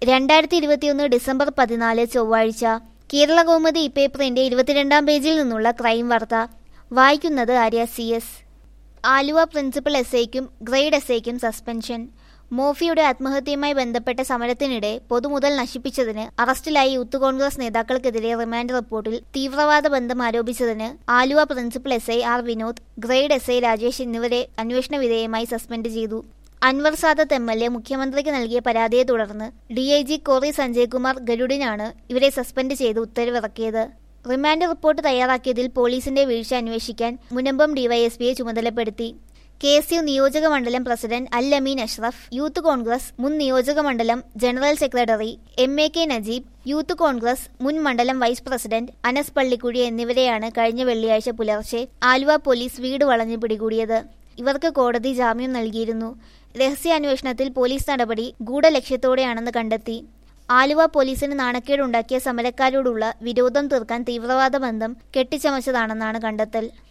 രണ്ടായിരത്തി ഇരുപത്തിയൊന്ന് ഡിസംബർ പതിനാല് ചൊവ്വാഴ്ച കേരള കൗമുദി ഇപ്പേപ്പറിന്റെ ഇരുപത്തിരണ്ടാം പേജിൽ നിന്നുള്ള ക്രൈം വാർത്ത വായിക്കുന്നത് Arya C S Aluva principal S ഐക്കും ഗ്രേഡ് എസ് ഐക്കും സസ്പെൻഷൻ മോഫിയുടെ ആത്മഹത്യയുമായി ബന്ധപ്പെട്ട സമരത്തിനിടെ പൊതുമുതൽ നശിപ്പിച്ചതിന് അറസ്റ്റിലായ യൂത്ത് കോൺഗ്രസ് നേതാക്കൾക്കെതിരെ റിമാൻഡ് റിപ്പോർട്ടിൽ തീവ്രവാദ ബന്ധം ആരോപിച്ചതിന് Aluva principal S I R Vinod grade S I Rajesh എന്നിവരെ അന്വേഷണ വിധേയമായി സസ്പെൻഡ് ചെയ്തു Anwar Sadath M L A മുഖ്യമന്ത്രിക്ക് നൽകിയ പരാതിയെ തുടർന്ന് D I G Kori Sanjay Kumar ഗരുഡിനാണ് ഇവരെ സസ്പെൻഡ് ചെയ്ത് ഉത്തരവിറക്കിയത് റിമാൻഡ് റിപ്പോർട്ട് തയ്യാറാക്കിയതിൽ പോലീസിന്റെ വീഴ്ച അന്വേഷിക്കാൻ മുനമ്പം ഡിവൈഎസ്പിയെ ചുമതലപ്പെടുത്തി കെ എസ് യു നിയോജക മണ്ഡലം പ്രസിഡന്റ് അൽ അമീൻ അഷ്റഫ് യൂത്ത് കോൺഗ്രസ് മുൻ നിയോജക മണ്ഡലം general secretary M A K Najeeb youth Congress മുൻ മണ്ഡലം വൈസ് പ്രസിഡന്റ് അനസ് പള്ളിക്കുഴി എന്നിവരെയാണ് കഴിഞ്ഞ വെള്ളിയാഴ്ച പുലർച്ചെ ആലുവ പോലീസ് വീട് വളഞ്ഞു പിടികൂടിയത് ഇവർക്ക് കോടതി ജാമ്യം നൽകിയിരുന്നു രഹസ്യാന്വേഷണത്തിൽ പോലീസ് നടപടി ഗൂഢലക്ഷ്യത്തോടെയാണെന്ന് കണ്ടെത്തി ആലുവ പോലീസിന് നാണക്കേടുണ്ടാക്കിയ സമരക്കാരോടുള്ള വിരോധം തീർക്കാൻ തീവ്രവാദ ബന്ധം കെട്ടിച്ചമച്ചതാണെന്നാണ് കണ്ടെത്തൽ